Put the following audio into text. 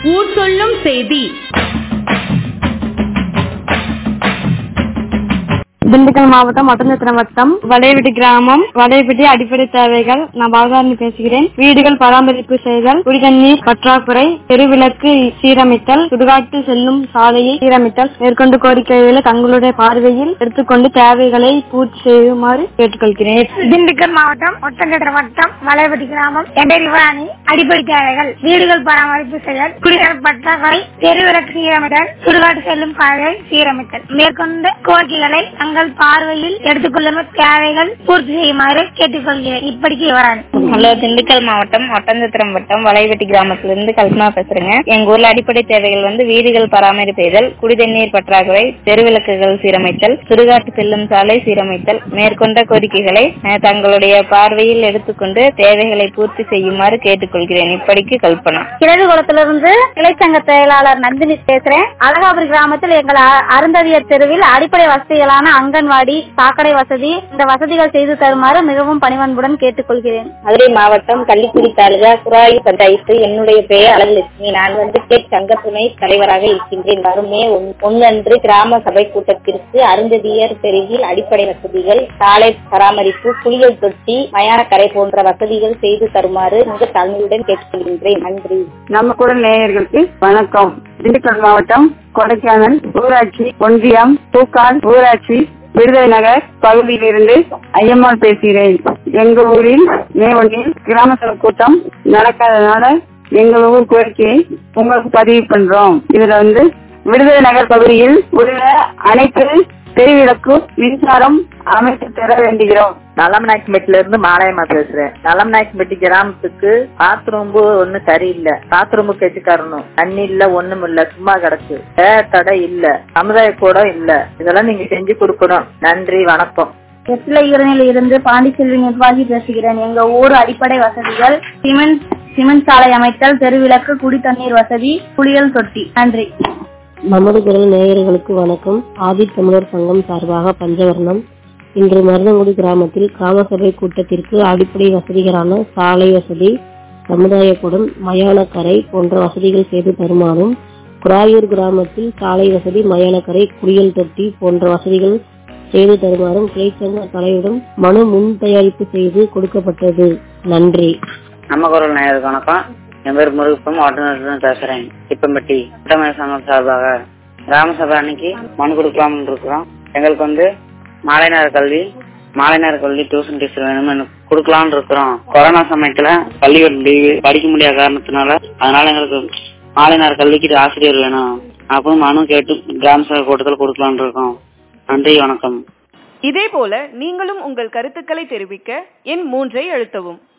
ஊர் சொல்லும் செய்தி திண்டுக்கல் மாவட்டம் ஒட்டஞ்சத்திரம் வட்டம் வலையவிட்டி கிராமம் வலையவிட்டி அடிப்படை தேவைகள் நான் பாலதாரணி பேசுகிறேன் வீடுகள் பராமரிப்பு செய்தல் குடிதண்ணீர் பற்றாக்குறை தெருவிளக்கு சீரமைத்தல் சுடுகாட்டு செல்லும் சாலையை சீரமைத்தல் மேற்கொண்டு கோரிக்கைகளை தங்களுடைய பார்வையில் எடுத்துக்கொண்டு தேவைகளை பூர்த்தி செய்யுமாறு கேட்டுக்கொள்கிறேன் திண்டுக்கல் மாவட்டம் ஒட்டஞ்சத்திரம் வட்டம் வலைவட்டி கிராமம் எண்டரிவாணி அடிப்படை தேவைகள் வீடுகள் பராமரிப்பு செய்தல் குடிநீர் பற்றாக்குறை தெருவிளக்கு சீரமைத்தல் சுடுகாட்டு செல்லும் சாலை சீரமைத்தல் மேற்கொண்ட கோரிக்கைகளை தங்கள் பார்வையில் எடுத்துக்கொள்ளும் தேவைகள் பூர்த்தி செய்யுமாறு கேட்டுக்கொள்கிறேன் இப்படிக்கு விவரம் ஹலோ திண்டுக்கல் மாவட்டம் ஒட்டஞ்சத்திரம் வட்டம் வலைவெட்டி கிராமத்திலிருந்து கல்பனா பேசுறேங்க எங்க ஊர்ல அடிப்படை தேவைகள் வந்து வீடுகள் பராமரிப்பு செய்தல் குடிதண்ணீர் பற்றாக்குறை தெருவிளக்குகள் சீரமைத்தல் சுடுகாட்டு செல்லும் சாலை சீரமைத்தல் மேற்கொண்ட கோரிக்கைகளை அஹ், தங்களுடைய பார்வையில் எடுத்துக்கொண்டு தேவைகளை பூர்த்தி செய்யுமாறு கேட்டுக்கொள்கிறேன் இப்படிக்கு கல்பனா கிழக்குளத்திலிருந்து இளைச்சங்க செயலாளர் நந்தினி பேசுறேன் அழகாபுரி கிராமத்தில் எங்கள் அ- அருந்ததியர் தெருவில் அடிப்படை வசதிகளான அங்கன்வாடி சாக்கடை வசதி இந்த வசதிகள் செய்து தருமாறு மிகவும் பணிவன்புடன் கேட்டுக்கொள்கிறேன் மதுரை மாவட்டம் கள்ளிக்குடி தாலுகா குராயி பஞ்சாயத்து என்னுடைய பெயர் அழகுலட்சுமி நான் வந்து ஸ்டேட் சங்க துணை தலைவராக இருக்கின்றேன் வரும் மே ஒன்- ஒன்றன்று கிராம சபை கூட்டத்திற்கு அருந்ததியர் தெருவில் அடிப்படை வசதிகள் சாலை பராமரிப்பு புலிகள் தொட்டி மயானக்கரை போன்ற வசதிகள் செய்து தருமாறு மிக தாழ்மையுடன் கேட்டுக்கொள்கின்றேன் நன்றி நம்ம குரல் நேயர்களுக்கு வணக்கம் திண்டுக்கல் மாவட்டம் கொடைக்கானல் ஊராட்சி ஒன்றியம் பூக்கால் ஊராட்சி விடுதலை நகர் பகுதியிலிருந்து ஐயம்மாள் பேசுகிறேன் எங்க ஊரில் மே ஒன்றில் கிராம சபை கூட்டம் நடக்காதனால எங்க ஊர் கோரிக்கையை உங்களுக்கு பதிவு பண்றோம் இதுல வந்து விடுதலை நகர் பகுதியில் உள்ள அனைத்து தெருவிளக்கு மின்சாரம் அமைத்து தர வேண்டுகிறோம் நலம் நாயக்கம்பேட்டில இருந்து மாலையம்மா பேசுறேன் நலம் நாயக்கம்பேட்டி கிராமத்துக்கு பாத்ரூம் ஒண்ணு சரியில்லை பாத்ரூம் கெட்டுக்காரணும் தண்ணி இல்ல ஒண்ணும் இல்ல சும்மா கிடக்கு ஏர் தடை இல்ல சமுதாய கூடம் இல்ல இதெல்லாம் நீங்க செஞ்சு கொடுக்கணும் நன்றி வணக்கம் வெற்றிலையூரில் இருந்து பாண்டிச்செல்வி நிர்வாகி பேசுகிறேன் எங்க ஊர் அடிப்படை வசதிகள் சிமெண்ட் சிமெண்ட் சாலை அமைத்தல் தெருவிளக்கு குடி தண்ணீர் வசதி குளியல் தொட்டி நன்றி நமது குரல் நேயர்களுக்கு வணக்கம் ஆதி தமிழர் சங்கம் சார்பாக பஞ்சவர்ணம் இன்று மருதங்குடி கிராமத்தில் கிராம சபை கூட்டத்திற்கு அடிப்படை வசதிகளான சாலை வசதி சமுதாய கூடம் மயானக்கரை போன்ற வசதிகள் செய்து தருமாறும் குராயூர் கிராமத்தில் சாலை வசதி மயானக்கரை குளியல் தொட்டி போன்ற வசதிகள் செய்து தருமாறும் கிளைச்சங்க தலையிடம் மனு முன் தயாரிப்பு செய்து கொடுக்கப்பட்டது நன்றி நம்ம குரல் நேயருக்கு வணக்கம் என் பேர் முருகப்பம் ஓட்டுநர் பேசுறேன் திப்பம்பட்டி தமிழ் சங்கம் சார்பாக கிராம சபை அன்னைக்கு மனு கொடுக்கலாம்னு இருக்கிறோம் எங்களுக்கு வந்து மாலை நேர கல்வி மாலை நேர கல்வி டியூஷன் டீச்சர் வேணும்னு கொடுக்கலாம்னு இருக்கிறோம் கொரோனா சமயத்துல பள்ளிகள் லீவு படிக்க முடியாத காரணத்தினால அதனால எங்களுக்கு மாலை நேர கல்விக்கு ஆசிரியர் வேணும் அப்படின்னு மனு கேட்டு கிராம சபை கூட்டத்தில் கொடுக்கலாம்னு இருக்கோம் நன்றி வணக்கம் இதேபோல நீங்களும் உங்கள் கருத்துக்களை தெரிவிக்க எண் மூன்றை அழுத்தவும்